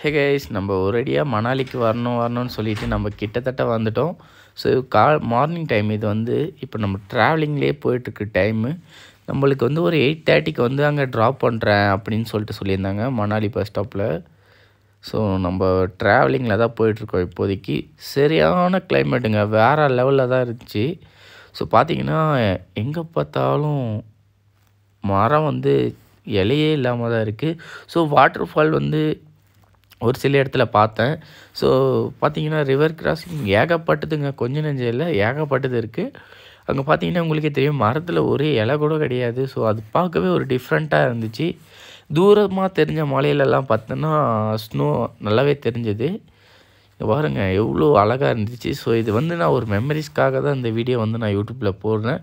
hey guys நம்ம ஒரேடியாக மணாலிக்கு வரணும் வரணும்னு சொல்லிட்டு நம்ம கிட்டத்தட்ட வந்துட்டோம் ஸோ கா மார்னிங் டைம் இது வந்து இப்போ நம்ம ட்ராவலிங்லேயே போயிட்டுருக்கு டைமு நம்மளுக்கு வந்து ஒரு எயிட் தேர்ட்டிக்கு வந்து அங்கே ட்ராப் பண்ணுறேன் அப்படின்னு சொல்லிட்டு சொல்லியிருந்தாங்க மணாலி பஸ் ஸ்டாப்பில் ஸோ நம்ம ட்ராவலிங்கில் தான் போயிட்டுருக்கோம் இப்போதைக்கு சரியான கிளைமேட்டுங்க வேறு லெவலில் தான் இருந்துச்சு ஸோ பார்த்தீங்கன்னா எங்கே பார்த்தாலும் மரம் வந்து இலையே இல்லாமல் தான் இருக்குது ஸோ வாட்டர் ஃபால் வந்து ஒரு சில இடத்துல பார்த்தேன் ஸோ பார்த்தீங்கன்னா ரிவர் கிராசிங் ஏகப்பட்டதுங்க கொஞ்சம் நெஞ்சம் இல்லை ஏகப்பட்டது இருக்குது அங்கே பார்த்தீங்கன்னா உங்களுக்கே தெரியும் மரத்தில் ஒரே இலை கூட கிடையாது ஸோ அது பார்க்கவே ஒரு டிஃப்ரெண்ட்டாக இருந்துச்சு தூரமாக தெரிஞ்ச மலையிலலாம் பார்த்தோன்னா ஸ்னோ நல்லாவே தெரிஞ்சது இங்க பாருங்க எவ்வளோ அழகாக இருந்துச்சு ஸோ இது வந்து நான் ஒரு மெமரிஸ்க்காக தான் இந்த வீடியோ வந்து நான் யூடியூப்பில் போடுறேன்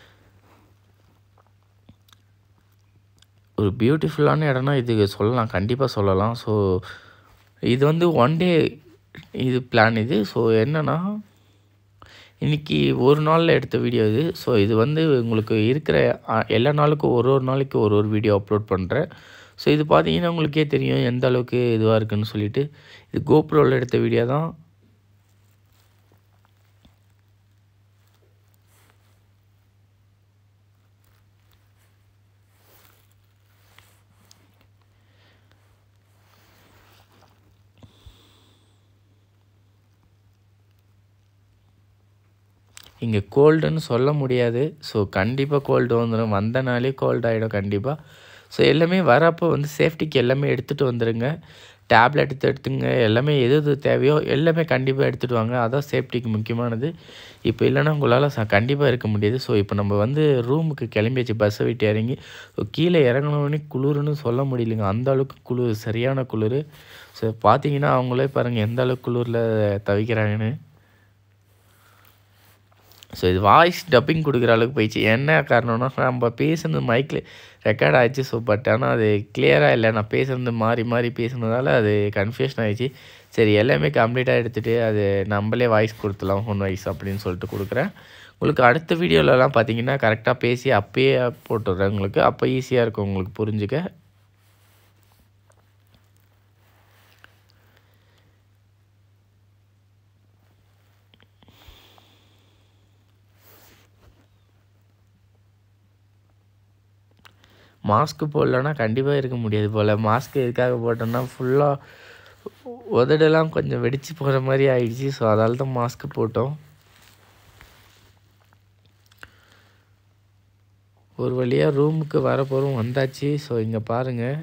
ஒரு பியூட்டிஃபுல்லான இடம்னா இது சொல்லலாம் கண்டிப்பாக சொல்லலாம் ஸோ இது வந்து ஒன் டே இது பிளான் இது ஸோ என்னென்னா இன்றைக்கி ஒரு நாளில் எடுத்த வீடியோ இது ஸோ இது வந்து உங்களுக்கு இருக்கிற அ, எல்லா நாளுக்கும் ஒரு ஒரு நாளைக்கு ஒரு ஒரு வீடியோ அப்லோட் பண்ணுறேன் ஸோ இது பார்த்தீங்கன்னா உங்களுக்கே தெரியும் எந்த அளவுக்கு இதுவாக இருக்குன்னு சொல்லிட்டு இது கோப்ரோவில் எடுத்த வீடியோ தான் இங்கே கோல்டுன்னு சொல்ல முடியாது ஸோ கண்டிப்பாக கோல்டு வந்துடும் வந்த நாளே கோல்டு ஆகிடும் கண்டிப்பாக ஸோ எல்லாமே வரப்போ வந்து சேஃப்டிக்கு எல்லாமே எடுத்துகிட்டு வந்துடுங்க டேப்லெட் எடுத்து எடுத்துங்க எல்லாமே எது எது தேவையோ எல்லாமே கண்டிப்பாக எடுத்துகிட்டு வாங்க அதான் சேஃப்டிக்கு முக்கியமானது இப்போ இல்லைன்னா உங்களால் ச கண்டிப்பாக இருக்க முடியாது ஸோ இப்போ நம்ம வந்து ரூமுக்கு கிளம்பியாச்சு பஸ்ஸை விட்டு இறங்கி ஸோ கீழே இறங்கினோடனே குளிர்னு சொல்ல முடியலைங்க அந்த அளவுக்கு குளிர் சரியான குளிர் ஸோ பார்த்தீங்கன்னா அவங்களே பாருங்கள் எந்த அளவுக்கு குளிரில் தவிக்கிறாங்கன்னு ஸோ இது வாய்ஸ் டப்பிங் கொடுக்குற அளவுக்கு போயிடுச்சு என்ன காரணம்னா நம்ம பேசுனது மைக்கில் ரெக்கார்ட் ஆயிடுச்சு ஸோ பட் ஆனால் அது கிளியராக இல்லை நான் பேசுனது மாறி மாறி பேசுனதால அது கன்ஃபியூஷன் ஆயிடுச்சு சரி எல்லாமே கம்ப்ளீட்டாக எடுத்துகிட்டு அது நம்மளே வாய்ஸ் கொடுத்துலாம் ஒன் வாய்ஸ் அப்படின்னு சொல்லிட்டு கொடுக்குறேன் உங்களுக்கு அடுத்த வீடியோலலாம் பார்த்தீங்கன்னா கரெக்டாக பேசி அப்பயே போட்டுடுறேன் உங்களுக்கு அப்போ ஈஸியாக இருக்கும் உங்களுக்கு புரிஞ்சுக்க மாஸ்க்கு போடலன்னா கண்டிப்பாக இருக்க முடியாது போல் மாஸ்க் எதுக்காக போட்டோன்னா ஃபுல்லாக உதடெல்லாம் கொஞ்சம் வெடிச்சு போகிற மாதிரி ஆயிடுச்சு ஸோ அதால தான் மாஸ்க் போட்டோம் ஒரு வழியாக ரூமுக்கு வர போகிறோம் வந்தாச்சு ஸோ இங்கே பாருங்கள்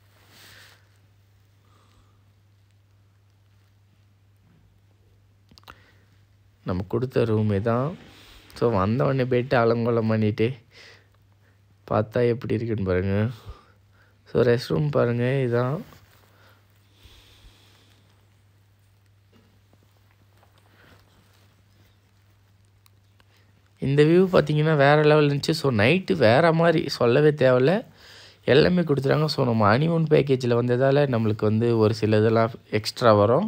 நம்ம கொடுத்த ரூமே தான் ஸோ வந்தவொடனே போயிட்டு அலங்கோலம் பண்ணிட்டு பார்த்தா எப்படி இருக்குன்னு பாருங்கள் ஸோ ரெஸ்ட் ரூம் பாருங்கள் இதான் இந்த வியூ பார்த்தீங்கன்னா வேறு லெவல் இருந்துச்சு ஸோ நைட்டு வேறு மாதிரி சொல்லவே தேவையில்ல எல்லாமே கொடுத்துறாங்க ஸோ நம்ம அனிமூன் பேக்கேஜில் வந்ததால் நம்மளுக்கு வந்து ஒரு சில இதெல்லாம் எக்ஸ்ட்ரா வரும்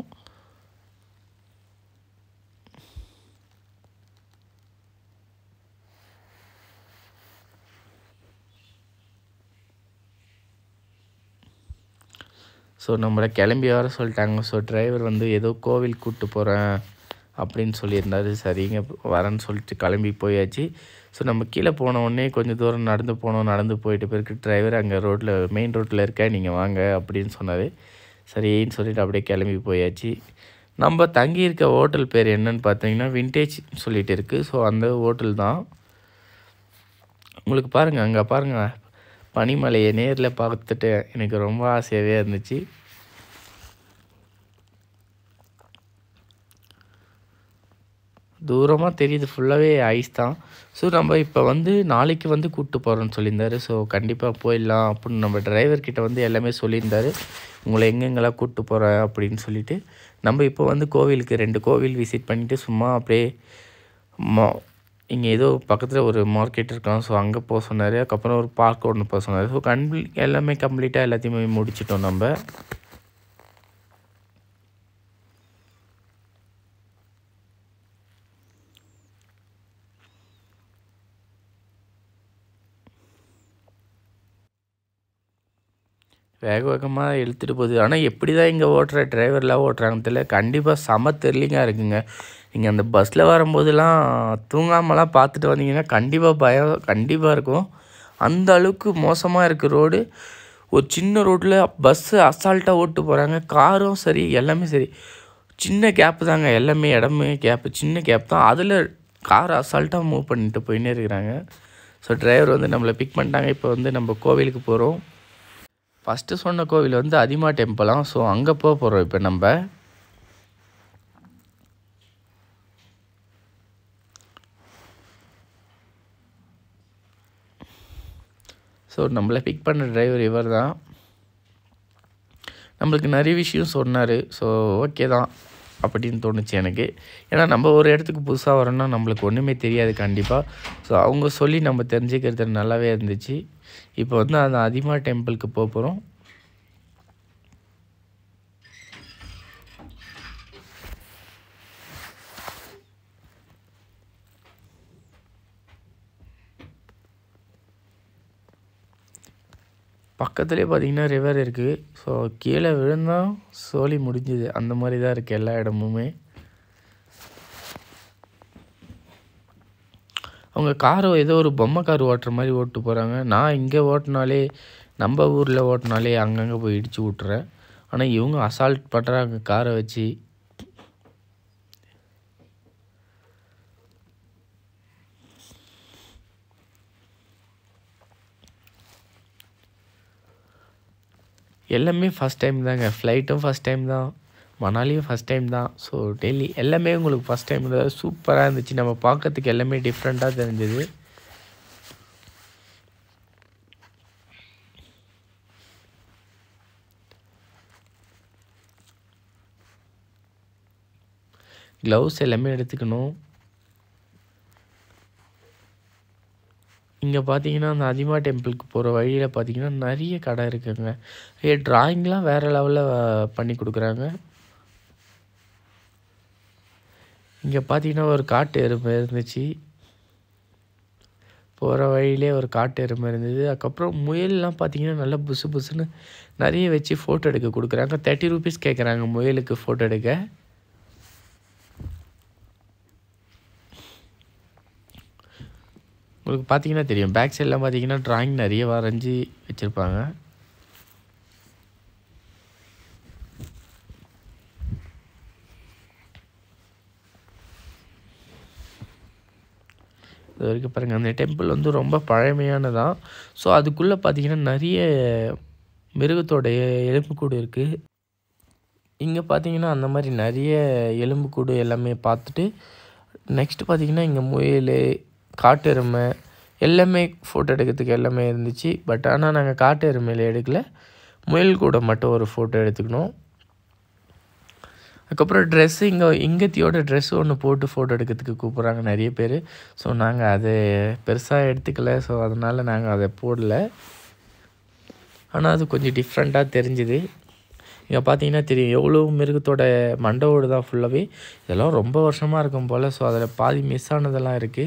ஸோ நம்மளை கிளம்பி வர சொல்லிட்டாங்க ஸோ டிரைவர் வந்து ஏதோ கோவில் கூப்பிட்டு போகிறேன் அப்படின்னு சொல்லியிருந்தாரு சரிங்க வரேன்னு சொல்லிட்டு கிளம்பி போயாச்சு ஸோ நம்ம கீழே போன உடனே கொஞ்சம் தூரம் நடந்து போனோம் நடந்து போயிட்டு பிறகு டிரைவர் அங்கே ரோட்டில் மெயின் ரோட்டில் இருக்க நீங்கள் வாங்க அப்படின்னு சொன்னார் சரின்னு சொல்லிட்டு அப்படியே கிளம்பி போயாச்சு நம்ம தங்கி இருக்க ஹோட்டல் பேர் என்னன்னு பார்த்தீங்கன்னா விண்டேஜ் சொல்லிட்டு இருக்குது ஸோ அந்த ஹோட்டல் தான் உங்களுக்கு பாருங்கள் அங்கே பாருங்கள் பனிமலையை நேரில் பார்த்துட்டு எனக்கு ரொம்ப ஆசையாகவே இருந்துச்சு தூரமாக தெரியுது ஃபுல்லாகவே ஐஸ் தான் ஸோ நம்ம இப்போ வந்து நாளைக்கு வந்து கூப்பிட்டு போகிறோன்னு சொல்லியிருந்தாரு ஸோ கண்டிப்பாக போயிடலாம் அப்படின்னு நம்ம டிரைவர்கிட்ட வந்து எல்லாமே சொல்லியிருந்தாரு உங்களை எங்கெங்கெல்லாம் கூப்பிட்டு போகிறேன் அப்படின்னு சொல்லிட்டு நம்ம இப்போ வந்து கோவிலுக்கு ரெண்டு கோவில் விசிட் பண்ணிவிட்டு சும்மா அப்படியே மா இங்கே ஏதோ பக்கத்தில் ஒரு மார்க்கெட் இருக்கான் ஸோ அங்கே போக சொன்னார் அதுக்கப்புறம் ஒரு பார்க் ஒன்று போக சொன்னார் ஸோ கம்ப்ளீ எல்லாமே கம்ப்ளீட்டாக எல்லாத்தையுமே முடிச்சிட்டோம் நம்ம வேக வேகமாக இழுத்துட்டு போகுது ஆனால் எப்படி தான் இங்கே ஓட்டுற டிரைவர்லாம் ஓட்டுறாங்கன்னு தெரியல கண்டிப்பாக செம த்ரில்லிங்காக இருக்குங்க நீங்கள் அந்த பஸ்ஸில் வரும்போதெல்லாம் தூங்காமலாம் பார்த்துட்டு வந்தீங்கன்னா கண்டிப்பாக பயம் கண்டிப்பாக இருக்கும் அந்த அளவுக்கு மோசமாக இருக்குது ரோடு ஒரு சின்ன ரோட்டில் பஸ்ஸு அசால்ட்டாக ஓட்டு போகிறாங்க காரும் சரி எல்லாமே சரி சின்ன கேப்பு தாங்க எல்லாமே இடமே கேப்பு சின்ன கேப் தான் அதில் கார் அசால்ட்டாக மூவ் பண்ணிட்டு போயின்னே இருக்கிறாங்க ஸோ டிரைவர் வந்து நம்மளை பிக் பண்ணிட்டாங்க இப்போ வந்து நம்ம கோவிலுக்கு போகிறோம் ஃபஸ்ட்டு சொன்ன கோவில் வந்து அதிமா டெம்பிளாம் ஸோ அங்கே போக போகிறோம் இப்போ நம்ம ஸோ நம்மளை பிக் பண்ண டிரைவர் இவர் தான் நம்மளுக்கு நிறைய விஷயம் சொன்னார் ஸோ ஓகே தான் அப்படின்னு தோணுச்சு எனக்கு ஏன்னா நம்ம ஒரு இடத்துக்கு புதுசாக வரோன்னா நம்மளுக்கு ஒன்றுமே தெரியாது கண்டிப்பாக ஸோ அவங்க சொல்லி நம்ம தெரிஞ்சுக்கிறது நல்லாவே இருந்துச்சு இப்போ வந்து அந்த அதிமா டெம்பிளுக்கு போக போகிறோம் பக்கத்துலேயே பார்த்தீங்கன்னா ரிவர் இருக்குது ஸோ கீழே விழுந்தால் சோலி முடிஞ்சுது அந்த மாதிரி தான் இருக்குது எல்லா இடமுமே அவங்க காரை ஏதோ ஒரு பொம்மை கார் ஓட்டுற மாதிரி ஓட்டு போகிறாங்க நான் இங்கே ஓட்டினாலே நம்ம ஊரில் ஓட்டினாலே அங்கங்கே போய் இடித்து விட்டுறேன் ஆனால் இவங்க அசால்ட் பண்ணுறாங்க காரை வச்சு எல்லாமே ஃபஸ்ட் டைம் தாங்க ஃப்ளைட்டும் ஃபஸ்ட் டைம் தான் மணாலியும் ஃபஸ்ட் டைம் தான் ஸோ டெல்லி எல்லாமே உங்களுக்கு ஃபஸ்ட் டைம் தான் சூப்பராக இருந்துச்சு நம்ம பார்க்கறதுக்கு எல்லாமே டிஃப்ரெண்ட்டாக தெரிஞ்சது க்ளவுஸ் எல்லாமே எடுத்துக்கணும் இங்கே பார்த்தீங்கன்னா அந்த அதிமா டெம்பிளுக்கு போகிற வழியில் பார்த்தீங்கன்னா நிறைய கடை இருக்குங்க ஏ ட்ராயிங்லாம் வேறு லெவலில் பண்ணி கொடுக்குறாங்க இங்கே பார்த்தீங்கன்னா ஒரு காட்டு எருமை இருந்துச்சு போகிற வழியிலே ஒரு காட்டு எருமை இருந்தது அதுக்கப்புறம் முயல்லாம் பார்த்தீங்கன்னா நல்லா புசு புசுன்னு நிறைய வச்சு ஃபோட்டோ எடுக்க கொடுக்குறாங்க தேர்ட்டி ருபீஸ் கேட்குறாங்க முயலுக்கு ஃபோட்டோ எடுக்க உங்களுக்கு பார்த்தீங்கன்னா தெரியும் பேக் சைட்லாம் பார்த்தீங்கன்னா ட்ராயிங் நிறைய வரைஞ்சி வச்சுருப்பாங்க இது வரைக்கும் பாருங்கள் அந்த டெம்பிள் வந்து ரொம்ப பழமையானதான் ஸோ அதுக்குள்ளே பார்த்தீங்கன்னா நிறைய மிருகத்தோடைய எலும்புக்கூடு இருக்குது இங்கே பார்த்தீங்கன்னா அந்த மாதிரி நிறைய எலும்புக்கூடு எல்லாமே பார்த்துட்டு நெக்ஸ்ட்டு பார்த்தீங்கன்னா இங்கே முயல் காட்டு எருமை எல்லாமே ஃபோட்டோ எடுக்கிறதுக்கு எல்லாமே இருந்துச்சு பட் ஆனால் நாங்கள் காட்டு எருமையில் எடுக்கல முயல் கூட மட்டும் ஒரு ஃபோட்டோ எடுத்துக்கணும் அதுக்கப்புறம் ட்ரெஸ்ஸு இங்கே இங்கத்தியோட ட்ரெஸ்ஸு ஒன்று போட்டு ஃபோட்டோ எடுக்கிறதுக்கு கூப்பிட்றாங்க நிறைய பேர் ஸோ நாங்கள் அது பெருசாக எடுத்துக்கல ஸோ அதனால் நாங்கள் அதை போடல ஆனால் அது கொஞ்சம் டிஃப்ரெண்ட்டாக தெரிஞ்சுது இங்கே பார்த்தீங்கன்னா தெரியும் எவ்வளோ மிருகத்தோட மண்டவோடு தான் ஃபுல்லாகவே இதெல்லாம் ரொம்ப வருஷமாக இருக்கும் போல் ஸோ அதில் பாதி மிஸ் ஆனதெல்லாம் இருக்குது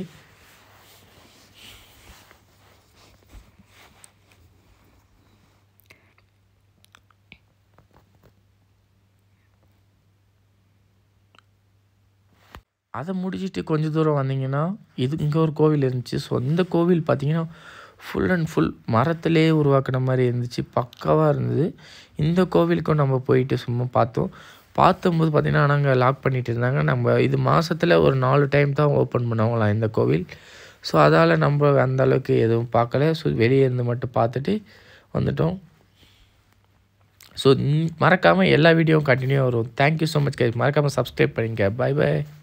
அதை முடிச்சுட்டு கொஞ்சம் தூரம் வந்தீங்கன்னா இது இங்கே ஒரு கோவில் இருந்துச்சு ஸோ இந்த கோவில் பார்த்தீங்கன்னா ஃபுல் அண்ட் ஃபுல் மரத்திலே உருவாக்குன மாதிரி இருந்துச்சு பக்காவாக இருந்தது இந்த கோவிலுக்கும் நம்ம போயிட்டு சும்மா பார்த்தோம் பார்த்தம்போது பார்த்திங்கன்னா நாங்கள் லாக் பண்ணிட்டு இருந்தாங்க நம்ம இது மாதத்தில் ஒரு நாலு டைம் தான் ஓப்பன் பண்ணுவாங்களாம் இந்த கோவில் ஸோ அதால் நம்ம அந்த அளவுக்கு எதுவும் பார்க்கல ஸோ வெளியே இருந்து மட்டும் பார்த்துட்டு வந்துட்டோம் ஸோ மறக்காமல் எல்லா வீடியோவும் கண்டினியூ வரும் தேங்க்யூ ஸோ மச் கை மறக்காமல் சப்ஸ்கிரைப் பண்ணிங்க பை பை